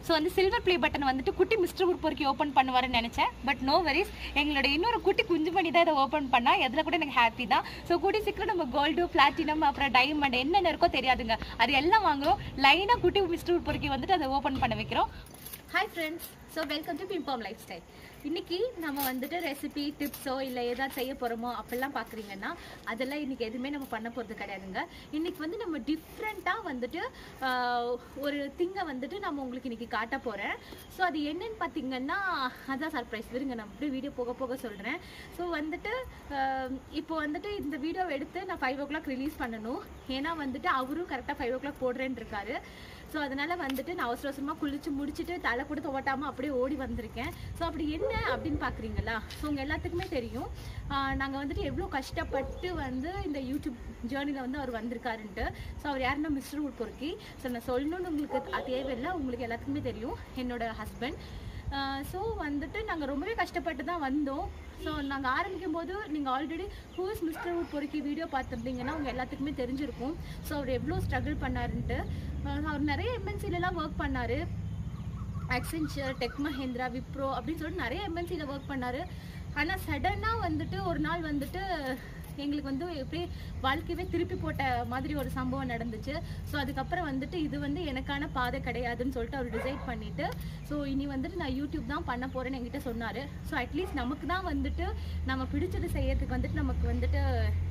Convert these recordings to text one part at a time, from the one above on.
So வந்து silver play button வந்துட்டு குட்டி மிஸ்டர் உட் பொறுக்கி ஓப்பன் பண்ணுவாருன்னு நினச்சேன் பட் நோ வரிஸ் எங்களோட இன்னொரு குட்டி குஞ்சு பண்ணி தான் இதை ஓப்பன் பண்ணா எதில் கூட எனக்கு ஹாப்பி தான் ஸோ கூடி சீக்கிரம் நம்ம கோல்டு பிளாட்டினம் அப்புறம் டைமண்ட் என்னென்ன இருக்கோ தெரியாதுங்க அது எல்லாம் வாங்குறோம் லைனாக குட்டி மிஸ்டர் உட் பொறுக்கி வந்துட்டு அதை ஓப்பன் பண்ண வைக்கிறோம் hi friends so welcome to Bimbam life style இன்னைக்கு நம்ம வந்துட்டு ரெசிபி டிப்ஸோ இல்லை ஏதாவது செய்ய போகிறோமோ அப்படிலாம் பார்க்குறீங்கன்னா அதெல்லாம் இன்னைக்கு எதுவுமே நம்ம பண்ண போகிறது கிடையாதுங்க இன்னைக்கு வந்து நம்ம டிஃப்ரெண்ட்டாக வந்துட்டு ஆஹ், ஒரு திங்கை வந்துட்டு நம்ம உங்களுக்கு இன்னைக்கு காட்ட போகிறேன் ஸோ அது என்னன்னு பார்த்தீங்கன்னா அதான் சர்ப்ரைஸ் விருங்க நான் அப்படியே வீடியோ போக போக சொல்கிறேன் ஸோ வந்துட்டு ஆஹ், இப்போ வந்துட்டு இந்த வீடியோ எடுத்து நான் ஃபைவ் ஓ கிளாக் ரிலீஸ் பண்ணணும் ஏன்னா வந்துட்டு அவரும் கரெக்டாக ஃபைவ் ஓ கிளாக் போடுறேன்னு இருக்காரு ஸோ அதனால வந்துட்டு நான் அவசர அவசரமாக குளிச்சு முடிச்சுட்டு தலை கூட துவட்டாமல் அப்படியே ஓடி வந்திருக்கேன் ஸோ அப்படி என்ன அப்படின்னு பார்க்குறீங்களா ஸோ உங்கள் எல்லாத்துக்குமே தெரியும் நாங்கள் வந்துட்டு எவ்வளோ கஷ்டப்பட்டு வந்து இந்த யூடியூப் ஜேர்னியில் வந்து அவர் வந்திருக்காருன்ட்டு ஸோ அவர் யாருன்னா மிஸ்டர் உட் பொறுக்கி ஸோ நான் சொல்லணும்னு உங்களுக்கு அது தேவையில்லை உங்களுக்கு எல்லாத்துக்குமே தெரியும் என்னோட ஹஸ்பண்ட் ஸோ வந்துட்டு நாங்கள் ரொம்பவே கஷ்டப்பட்டு தான் வந்தோம் ஸோ நாங்கள் ஆரம்பிக்கும் போது நீங்கள் ஆல்ரெடி ஹூஸ் மிஸ்டர் உட் பொறுக்கி வீடியோ பார்த்துருந்தீங்கன்னா உங்கள் எல்லாத்துக்குமே தெரிஞ்சிருக்கும் ஸோ அவர் எவ்வளோ ஸ்ட்ரகிள் பண்ணாருன்ட்டு அஹ் அவர் நிறைய எம்என்சிலலாம் ஒர்க் பண்ணார் அக்சென்ச்சர் டெக் மஹேந்திரா விப்ரோ அப்படின்னு சொல்லிட்டு நிறைய எம்என்சியில் ஒர்க் பண்ணார் ஆனால் சடனாக வந்துட்டு ஒரு நாள் வந்துட்டு எங்களுக்கு வந்து எப்படி வாழ்க்கையவே திருப்பி போட்ட மாதிரி ஒரு சம்பவம் நடந்துச்சு ஸோ அதுக்கப்புறம் வந்துட்டு இது வந்து எனக்கான பாதை கிடையாதுன்னு சொல்லிட்டு அவர் டிசைட் பண்ணிட்டு ஸோ இனி வந்துட்டு நான் யூடியூப் தான் பண்ண போறேன்னு என்கிட்ட சொன்னார் ஸோ அட்லீஸ்ட் நமக்கு தான் வந்துட்டு நம்ம பிடிச்சது செய்யறதுக்கு வந்துட்டு நமக்கு வந்துட்டு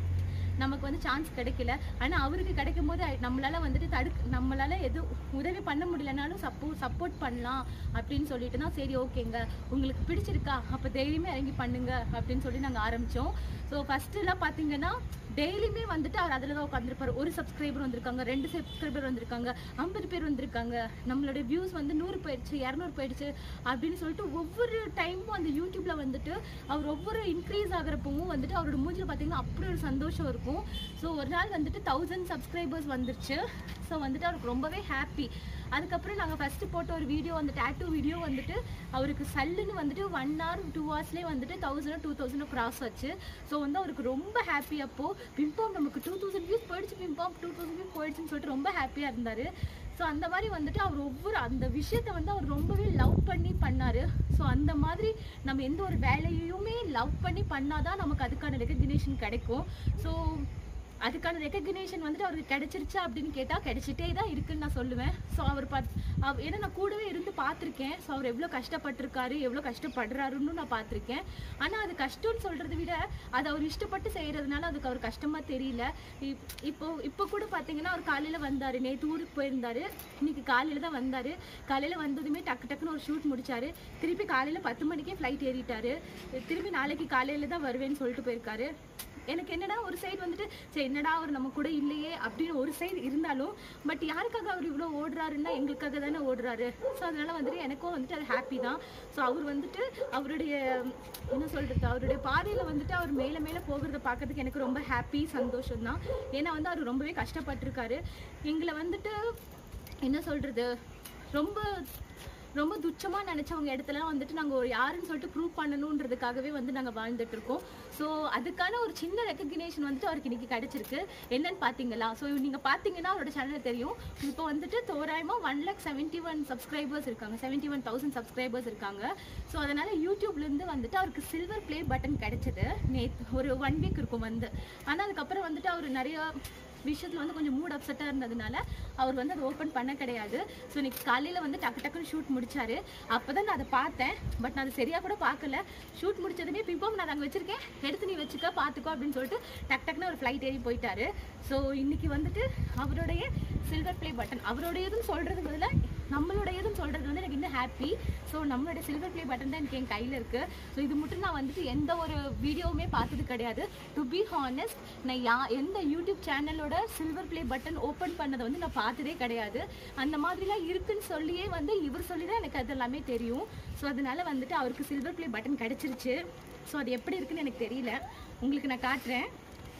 நமக்கு வந்து சான்ஸ் கிடைக்கல ஆனால் அவருக்கு கிடைக்கும் போது நம்மளால வந்துட்டு தடுக்க நம்மளால எதுவும் உதவி பண்ண முடியலனாலும் சப்போ சப்போர்ட் பண்ணலாம் அப்படின்னு சொல்லிட்டு தான் சரி ஓகேங்க உங்களுக்கு பிடிச்சிருக்கா அப்போ டெய்லியுமே இறங்கி பண்ணுங்க அப்படின்னு சொல்லி நாங்கள் ஆரம்பித்தோம் ஸோ ஃபஸ்ட்டுலாம் பார்த்தீங்கன்னா டெய்லியுமே வந்துட்டு அவர் அதில் தான் உட்காந்துருப்பாரு ஒரு சப்ஸ்கிரைபர் வந்திருக்காங்க ரெண்டு சப்ஸ்கிரைபர் வந்திருக்காங்க ஐம்பது பேர் வந்திருக்காங்க நம்மளுடைய வியூஸ் வந்து நூறு போயிடுச்சு இரநூறு போயிடுச்சு அப்படின்னு சொல்லிட்டு ஒவ்வொரு டைமும் அந்த யூடியூப்ல வந்துட்டு அவர் ஒவ்வொரு இன்க்ரீஸ் ஆகிறப்பவும் வந்துட்டு அவரோட மூஞ்சில் பார்த்தீங்கன்னா அப்படி ஒரு சந்தோஷம் இருக்கும் ஸோ ஒரு நாள் வந்துட்டு தௌசண்ட் சப்ஸ்கிரைபர்ஸ் வந்துருச்சு ஸோ வந்துட்டு அவருக்கு ரொம்பவே ஹாப்பி அதுக்கப்புறம் நாங்கள் ஃபஸ்ட்டு போட்ட ஒரு வீடியோ அந்த டேட்டூ வீடியோ வந்துட்டு அவருக்கு சல்லுன்னு வந்துட்டு ஒன் ஹவர் டூ ஹவர்ஸ்லேயே வந்துட்டு தௌசண்ட் டூ தௌசண்ட் கிராஸ் ஆச்சு ஸோ வந்து அவருக்கு ரொம்ப ஹாப்பி அப்போ பிம்பாம் நமக்கு டூ தௌசண்ட் வியூஸ் போயிடுச்சு பிம்பாம் டூ தௌசண்ட் வியூஸ் போயிடுச்சுன்னு சொல்லிட்டு ரொம்ப ஹாப்பியாக இருந்தார் ஸோ அந்த மாதிரி வந்துட்டு அவர் ஒவ்வொரு அந்த விஷயத்தை வந்து அவர் ரொம்பவே லவ் பண்ணி பண்ணாரு ஸோ அந்த மாதிரி நம்ம எந்த ஒரு வேலையுமே லவ் பண்ணி பண்ணாதான் நமக்கு அதுக்கான ரெகக்னிஷன் கிடைக்கும் ஸோ அதுக்கான ரெகக்னிஷன் வந்துட்டு அவருக்கு கிடைச்சிருச்சா அப்படின்னு கேட்டால் கிடைச்சிட்டே தான் இருக்குன்னு நான் சொல்லுவேன் ஸோ அவர் பத் அவ- ஏன்னா நான் கூடவே இருந்து பார்த்துருக்கேன் ஸோ அவர் எவ்வளோ கஷ்டப்பட்டிருக்காரு எவ்வளோ கஷ்டப்படுறாருன்னு நான் பார்த்துருக்கேன் ஆனால் அது கஷ்டம்னு சொல்கிறத விட அது அவர் இஷ்டப்பட்டு செய்கிறதுனால அதுக்கு அவர் கஷ்டமாக தெரியல இப்- இப்போ இப்போ கூட பார்த்தீங்கன்னா அவர் காலையில் வந்தார் நேற்று ஊருக்கு போயிருந்தாரு இன்னைக்கு காலையில் தான் வந்தார் காலையில் வந்ததுமே டக்கு டக்குன்னு ஒரு ஷூட் முடிச்சாரு திருப்பி காலையில் பத்து மணிக்கே ஃப்ளைட் ஏறிட்டாரு திருப்பி நாளைக்கு காலையில் தான் வருவேன்னு சொல்லிட்டு போயிருக்காரு எனக்கு என்னடா ஒரு சைடு வந்துட்டு சரி என்னடா அவர் நம்ம கூட இல்லையே அப்படின்னு ஒரு சைடு இருந்தாலும் பட் யாருக்காக அவர் இவ்வளோ ஓடுறாருன்னா எங்களுக்காக தானே ஓடுறாரு ஸோ அதனால வந்துட்டு எனக்கும் வந்துட்டு அது ஹாப்பி தான் ஸோ அவர் வந்துட்டு அவருடைய என்ன சொல்றது அவருடைய பாதையில் வந்துட்டு அவர் மேலே மேலே போகிறத பார்க்கறதுக்கு எனக்கு ரொம்ப ஹாப்பி சந்தோஷம் தான் ஏன்னா வந்து அவர் ரொம்பவே கஷ்டப்பட்டிருக்காரு எங்களை வந்துட்டு என்ன சொல்றது ரொம்ப ரொம்ப துச்சமாக நினச்சவங்க இடத்துலலாம் வந்துட்டு நாங்கள் ஒரு யாருன்னு சொல்லிட்டு ப்ரூவ் பண்ணணுன்றதுக்காகவே வந்து நாங்கள் வாழ்ந்துட்டு இருக்கோம் ஸோ அதுக்கான ஒரு சின்ன ரெக்கக்னேஷன் வந்துட்டு அவருக்கு இன்னைக்கு கிடைச்சிருக்கு என்னன்னு பார்த்தீங்களா ஸோ நீங்கள் பார்த்தீங்கன்னா அவரோட சேனல் தெரியும் இப்போ வந்துட்டு தோராயமாக one lakh seventy one subscribers இருக்காங்க செவன்ட்டி ஒன் தௌசண்ட் சப்ஸ்கிரைபர்ஸ் இருக்காங்க ஸோ அதனால் யூடியூப்லேருந்து வந்துட்டு அவருக்கு சில்வர் ப்ளே பட்டன் கிடைச்சது நேற்று ஒரு ஒன் வீக் இருக்கும் வந்து ஆனால் அதுக்கப்புறம் வந்துட்டு அவர் நிறைய விஷயத்தில் வந்து கொஞ்சம் மூட் அப்செட்டாக இருந்ததுனால அவர் வந்து அதை ஓப்பன் பண்ண கிடையாது ஸோ இன்னைக்கு காலையில் வந்து டக்கு டக்குன்னு ஷூட் முடிச்சாரு அப்போ தான் நான் அதை பார்த்தேன் பட் நான் அது சரியாக கூட பார்க்கல ஷூட் முடிச்சதுமே பிம்போம் நான் அங்கே வச்சிருக்கேன் எடுத்து நீ வச்சுக்க பார்த்துக்கோ அப்படின்னு சொல்லிட்டு டக் டக்குன்னு ஒரு ஃப்ளைட் ஏறி போயிட்டாரு ஸோ இன்னைக்கு வந்துட்டு அவருடைய சில்வர் ப்ளே பட்டன் அவருடையதுன்னு சொல்கிறது பதிலாக நம்மளுடையதுன்னு சொல்கிறது வந்து எனக்கு இன்னும் ஹாப்பி ஸோ நம்மளுடைய சில்வர் ப்ளே பட்டன் தான் எனக்கு என் கையில் இருக்குது ஸோ இது மட்டும் நான் வந்துட்டு எந்த ஒரு வீடியோவுமே பார்த்தது கிடையாது டு பி ஹானஸ்ட் நான் யா எந்த யூடியூப் சேனலோட சில்வர் ப்ளே பட்டன் ஓப்பன் பண்ணதை வந்து நான் பார்த்ததே கிடையாது அந்த மாதிரிலாம் இருக்குன்னு சொல்லியே வந்து இவர் சொல்லி தான் எனக்கு அது எல்லாமே தெரியும் ஸோ அதனால வந்துட்டு அவருக்கு சில்வர் ப்ளே பட்டன் கிடச்சிருச்சு ஸோ அது எப்படி இருக்குன்னு எனக்கு தெரியல உங்களுக்கு நான் காட்டுறேன்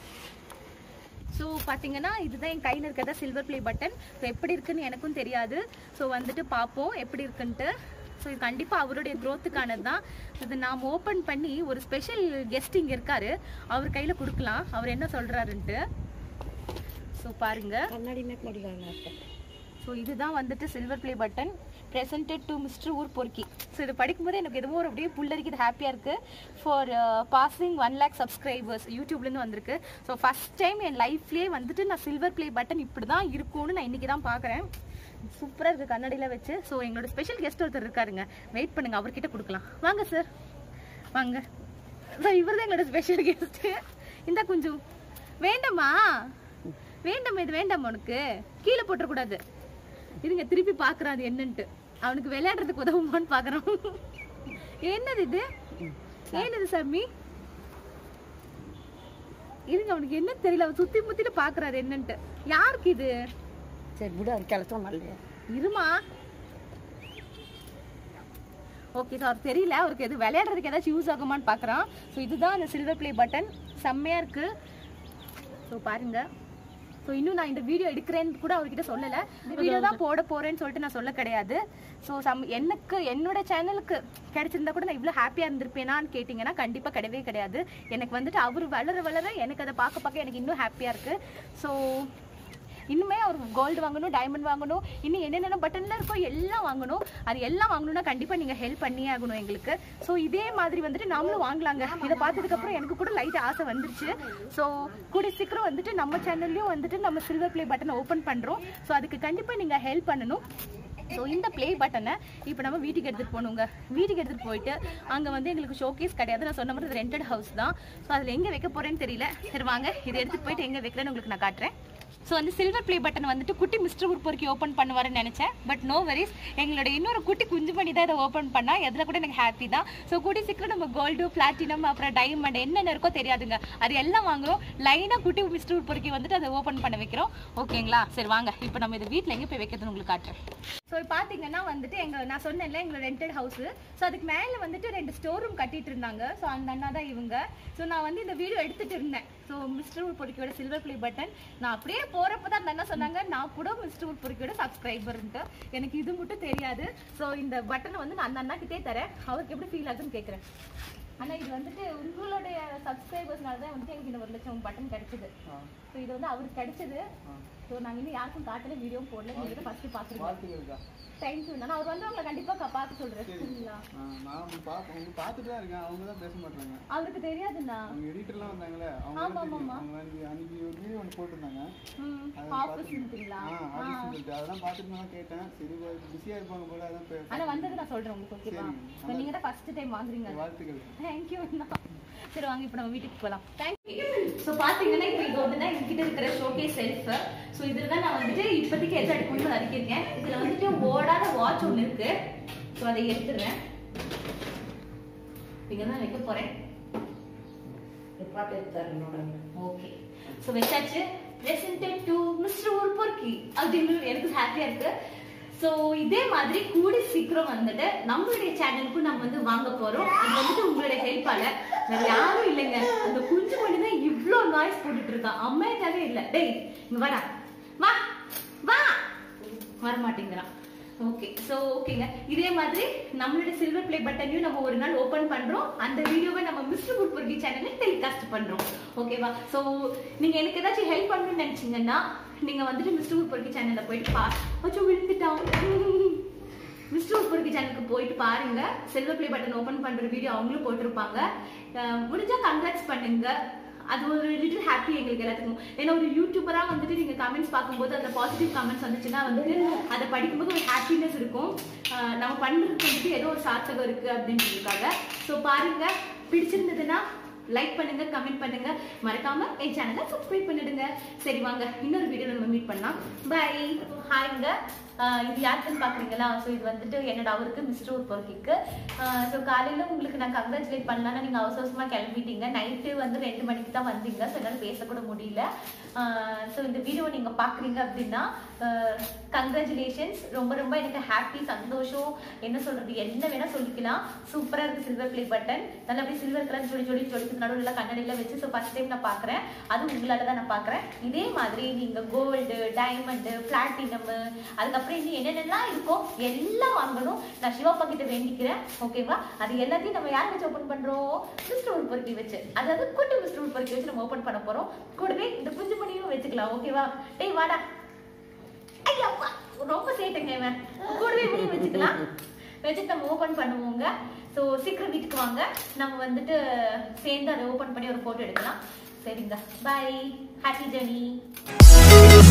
ஸோ பார்த்தீங்கன்னா இதுதான் என் கையில் இருக்கிறதா சில்வர் ப்ளே பட்டன் ஸோ எப்படி இருக்குன்னு எனக்கும் தெரியாது ஸோ வந்துட்டு பார்ப்போம் எப்படி இருக்குன்ட்டு ஸோ இது கண்டிப்பாக அவருடைய க்ரோத்துக்கானது தான் இது நாம் ஓப்பன் பண்ணி ஒரு ஸ்பெஷல் கெஸ்ட் இங்கே இருக்காரு அவர் கையில் கொடுக்கலாம் அவர் என்ன சொல்கிறாருன்ட்டு ஸோ பாருங்க கண்ணாடி மேக் முடியல ஸோ இதுதான் வந்துட்டு silver play button presented to mister Oor Porukki so இது படிக்கும்போது எனக்கு எதுவும் ஒரு அப்படியே புல்லரிக்குது ஹாப்பியாக இருக்குது for passing one lakh subscribers யூடியூப்லேருந்து வந்திருக்கு ஸோ ஃபஸ்ட் டைம் என் லைஃப்லேயே வந்துட்டு நான் சில்வர் ப்ளே பட்டன் இப்படி தான் இருக்கும்னு நான் இன்றைக்கி தான் பார்க்குறேன் சூப்பராக இருக்குது கண்ணாடியில் வச்சு ஸோ எங்களோட ஸ்பெஷல் கெஸ்ட் ஒருத்தர் இருக்காருங்க வெயிட் பண்ணுங்க அவர்கிட்ட கொடுக்கலாம் வாங்க சார் வாங்க ஸோ இவர் தான் எங்களோட ஸ்பெஷல் கெஸ்ட்டு இந்த கொஞ்சம் வேண்டாமா வேண்டாம் இது வேண்டாம் உனக்கு கீழே போட்டுறக்கூடாது இருங்க திருப்பி பார்க்குறான் அது என்னன்ட்டு அவனுக்கு விளையாடுறதுக்கு உதவுமான்னு பார்க்குறான் என்னது இது என்னது சாமி இருங்க அவனுக்கு என்ன தெரியல அவன் சுத்தி முத்திட்டு பாக்குறாரு என்னன்ட்டு யாருக்கு இது சரி விடு அது கிளச்சோம் நல்ல இருமா ஓகே சார் தெரியல அவருக்கு எது விளையாடுறதுக்கு ஏதாச்சும் யூஸ் ஆகுமான்னு பார்க்குறான் ஸோ இதுதான் அந்த சில்வர் ப்ளே பட்டன் செம்மையாக இருக்குது ஸோ பாருங்க ஸோ இன்னும் நான் இந்த வீடியோ எடுக்கிறேன்னு கூட அவர்கிட்ட சொல்லலை இந்த வீடியோ தான் போட போறேன்னு சொல்லிட்டு நான் சொல்ல கிடையாது ஸோ சம் எனக்கு என்னோட சேனலுக்கு கிடைச்சிருந்தா கூட நான் இவ்வளோ ஹாப்பியாக இருந்திருப்பேனான்னு கேட்டிங்கன்னா கண்டிப்பாக கிடையவே கிடையாது எனக்கு வந்துட்டு அவர் வளர வளர எனக்கு அதை பார்க்க பார்க்க எனக்கு இன்னும் ஹாப்பியாக இருக்குது ஸோ இன்னுமே அவர் கோல்டு வாங்கணும் டைமண்ட் வாங்கணும் இன்னும் என்னென்ன பட்டன்ல இருக்கோ எல்லாம் வாங்கணும் அது எல்லாம் வாங்கணும்னா கண்டிப்பாக நீங்கள் ஹெல்ப் பண்ணியே ஆகணும் எங்களுக்கு ஸோ இதே மாதிரி வந்துட்டு நாமளும் வாங்கலாங்க இதை பார்த்ததுக்கப்புறம் எனக்கு கூட லைட் ஆசை வந்துருச்சு ஸோ கூடிய சீக்கிரம் வந்துட்டு நம்ம சேனல்லையும் வந்துட்டு நம்ம சில்வர் ப்ளே பட்டனை ஓப்பன் பண்ணுறோம் ஸோ அதுக்கு கண்டிப்பாக நீங்கள் ஹெல்ப் பண்ணணும் ஸோ இந்த ப்ளே பட்டனை இப்போ நம்ம வீட்டுக்கு எடுத்துகிட்டு போகணுங்க வீட்டுக்கு எடுத்துகிட்டு போயிட்டு அங்கே வந்து எங்களுக்கு ஷோகேஸ் கிடையாது நான் சொன்ன மாதிரி ரெண்டட் ஹவுஸ் தான் ஸோ அதில் எங்கே வைக்க போகிறேன்னு தெரியல சரி வாங்க இதை எடுத்துகிட்டு போயிட்டு எங்கே வைக்கிறேன்னு உங்களுக்கு நான் காட்டுறேன் ஸோ அந்த சில்வர் ப்ளே பட்டன் வந்துட்டு குட்டி மிஸ்டர் உற்பத்தி ஓப்பன் பண்ணுவாருன்னு நினச்சேன் பட் நோ வரிஸ் எங்களோட இன்னொரு குட்டி குஞ்சு பண்ணி தான் இதை ஓப்பன் பண்ணால் எதில் கூட எனக்கு ஹாப்பி தான் ஸோ கூட்டி சீக்கிரம் நம்ம கோல்டு பிளாட்டினம் அப்புறம் டைமண்ட் என்னென்ன இருக்கோ தெரியாதுங்க அது எல்லாம் வாங்குறோம் லைனாக குட்டி மிஸ்டர் உற்பத்தி வந்துட்டு அதை ஓப்பன் பண்ண வைக்கிறோம் ஓகேங்களா சரி வாங்க இப்போ நம்ம இதை வீட்டில் எங்கே போய் வைக்கிறதுன்னு உங்களுக்கு காட்டுறேன் ஸோ பார்த்தீங்கன்னா வந்துட்டு எங்கள் நான் சொன்னேன்ல எங்களோட ரெண்டட் ஹவுஸ் ஸோ அதுக்கு மேலே வந்துட்டு ரெண்டு ஸ்டோர் ரூம் கட்டிட்டு இருந்தாங்க ஸோ அந்த அண்ணா தான் இவங்க ஸோ நான் வந்து இந்த வீடியோ எடுத்துட்டு இருந்தேன் ஸோ மிஸ்டர் ஊர் பொறுக்கியோட சில்வர் ப்ளே பட்டன் நான் அப்படியே போகிறப்ப தான் அந்த அண்ணா சொன்னாங்க நான் கூட மிஸ்டர் ஊர் பொறுக்கியோட சப்ஸ்கிரைபர்ன்ட்டு எனக்கு இது மட்டும் தெரியாது ஸோ இந்த பட்டனை வந்து நான் அந்த அண்ணா கிட்டே தரேன் அவருக்கு எப்படி ஃபீல் ஆகுதுன்னு கேட்குறேன் அண்ணா இது வந்துட்டு உங்களுடைய சப்ஸ்கிரைபர்ஸ்னால தான் வந்துட்டு எனக்கு இந்த ஒரு லட்சம் பட்டன் கிடைச்சது ஸோ இது வந்து அவருக்கு கிடைச்சது ஸோ நாங்கள் இன்னும் யாருக்கும் காட்டல வீடியோவும் போடல நீங்கள் தான் ஃபஸ்ட்டு பார்த்துருக்கோம் வாழ்த்துக்கள்க்கா தேங்க்யூ நான் அவர் வந்து உங்களை கண்டிப்பாக பார்த்து சொல்கிறேன் சரிங்களா ஆ, நான் அப்படி பார்ப்பேன் அவங்க பார்த்துட்டு தான் இருக்கேன் அவங்க தான் பேச மாட்டாங்க அவருக்கு தெரியாதுண்ணா அவங்க எடிட்டர்லாம் வந்தாங்களே அவங்க ஆமா, தான் தெரியும். ஆமா. அவங்க அன்னைக்கு அன்னைக்கு ஒரு வீடியோ ஒன்று போட்டிருந்தாங்க ம் அதை ஆஃபீஸ் பார்த்து- இருந்துங்களா ஆ ஆஃபீஸ் சொல்லிட்டு அதெல்லாம் பார்த்துட்டு தான் கேட்டேன் சரி பிஸியாக இருப்பாங்க போல அதான் பே- ஆனா வந்தது நான் சொல்றேன் உங்களுக்கு ஓகேவா சரி. இப்போ நீங்க தான் ஃபர்ஸ்ட் டைம் வாங்குறீங்க வாழ்த்துக்கள் தேங்க்யூ சரி வாங்க இப்போ நம்ம வீட்டுக்கு போகலாம் தேங்க்யூ ஸோ பார்த்தீங்கன்னா இப்போ இது வந்து தான் எங்ககிட்ட இருக்கிற ஷோகே செல்ஃப் ஸோ இதில் தான் நான் வந்துட்டு இப்போதைக்கு எது எடுக்கணும்னு நினைக்கிறேன் இதில் வந்துட்டு ஓடாத வாட்ச் ஒன்று இருக்கு ஸோ அதை எடுத்துடுறேன் இங்கே தான் வைக்க போகிறேன் பாட்டு தரணும் ஓகே ஸோ வச்சாச்சு பிரசன்டட் டு மிஸ்டர் ஊர்பொர்க்கி அப்படின்னு எனக்கு ஹாப்பியாக இருக்கு ஸோ இதே மாதிரி கூடி சீக்கிரம் வந்துட்டு நம்மளுடைய சேனலுக்கும் நம்ம வந்து வாங்க போறோம் அது வந்துட்டு உங்களுடைய ஹெல்ப்பால வேற யாரும் இல்லைங்க அந்த குஞ்சு மணி தான் இவ்வளோ நாய்ஸ் போட்டுட்டு இருக்கான் அம்மையாவே இல்லை டேய் இங்க வாடா வா வா வர மாட்டேங்கிறான் ஓகே ஸோ ஓகேங்க இதே மாதிரி நம்மளுடைய சில்வர் ப்ளே பட்டனையும் நம்ம ஒரு நாள் ஓப்பன் பண்றோம் அந்த வீடியோவை நம்ம மிஸ்டர் குட்புர்கி சேனலில் டெலிகாஸ்ட் பண்றோம் ஓகேவா ஸோ நீங்க எனக்கு ஏதாச்சும் ஹெல்ப் பண்ணணும்னு நினைச்சீங்கன்னா நீங்க வந்துட்டு மிஸ்டர் குட்புர்கி சேனல்ல போயிட்டு பா அச்சோ விழுந்துட்டான் மிஸ்டர் உற்பத்தி சேனலுக்கு போயிட்டு பாருங்க சில்வர் ப்ளே பட்டன் ஓபன் பண்ற வீடியோ அவங்களும் போட்டிருப்பாங்க அஹ் முடிஞ்சா கங்க்ராட்ஸ் பண்ணுங்க அது ஒரு லிட்டில் ஹாப்பி எங்களுக்கு எல்லாத்துக்கும் ஏன்னா ஒரு யூடியூபரா வந்துட்டு நீங்க கமெண்ட்ஸ் பார்க்கும்போது அந்த பாசிட்டிவ் கமெண்ட்ஸ் வந்துச்சுன்னா வந்துட்டு அதை படிக்கும்போது ஒரு ஹாப்பினஸ் இருக்கும் அஹ் நம்ம பண்றதுக்கு வந்துட்டு ஏதோ ஒரு சார்த்தகம் இருக்கு அப்படின்றதுக்காக ஸோ பாருங்க பிடிச்சிருந்ததுன்னா லைக் பண்ணுங்க கமெண்ட் பண்ணுங்க மறக்காம என் சேனலை சப்ஸ்கிரைப் பண்ணிடுங்க சரி வாங்க இன்னொரு வீடியோ நம்ம மீட் பண்ணலாம் பை ஹாய்ங்க ஆஹ் இது யாருக்குன்னு பாக்குறீங்களா ஸோ இது வந்துட்டு என்னோட அவருக்கு மிஸ்டர் ஒரு பொறுக்கிக்கு ஸோ காலையில உங்களுக்கு நான் கங்க்ராச்சுலேட் பண்ணலாம்னா நீங்க அவசர அவசரமா கிளம்பிட்டீங்க நைட்டு வந்து ரெண்டு மணிக்கு தான் வந்தீங்க ஸோ என்னால் பேசக்கூட முடியல ஸோ இந்த வீடியோ நீங்க பாக்குறீங்க அப்படின்னா கங்க்ராச்சுலேஷன்ஸ் ரொம்ப ரொம்ப எனக்கு ஹாப்பி சந்தோஷம் என்ன சொல்றது என்ன வேணா சொல்லிக்கலாம் சூப்பரா இருக்கு சில்வர் ப்ளே பட்டன் நல்லா அப்படியே சில்வர் கலர் ஜொடி ஜொடி ஜொடிக்கு நடுவில் கண்ணடியில வச்சு ஸோ ஃபர்ஸ்ட் டைம் நான் பாக்குறேன் அது உங்களால தான் நான் பாக்குறேன் இதே மாதிரி நீங்க கோல்டு டைமண்ட் பிளாட்டினம் அதுக்கப்புறம் இன்னும் என்னென்னலாம் இருக்கோ எல்லாம் வாங்கணும் நான் சிவாப்பா கிட்ட வேண்டிக்கிறேன் ஓகேவா அது எல்லாத்தையும் நம்ம யார் வச்சு ஓப்பன் பண்றோம் மிஸ்டர் உள் பொறுக்கி வச்சு அதாவது குட்டி மிஸ்டர் உள் பொறுக்கி வச்சு நம்ம ஓப்பன் பண்ண போறோம் கூடவே இந்த குஞ்சு மணியும் வச்சுக்கலாம் ஓகேவா டேய் வாடா ஐயா வா ரொம்ப சேட்டுங்க இவன் கூடவே முடியும் வச்சுக்கலாம் வச்சுட்டு நம்ம ஓபன் பண்ணுவோங்க ஸோ சீக்கிரம் வீட்டுக்கு வாங்க நம்ம வந்துட்டு சேர்ந்து அதை ஓபன் பண்ணி ஒரு போட்டோ எடுக்கலாம் சரிங்க பை ஹாப்பி ஜர்னி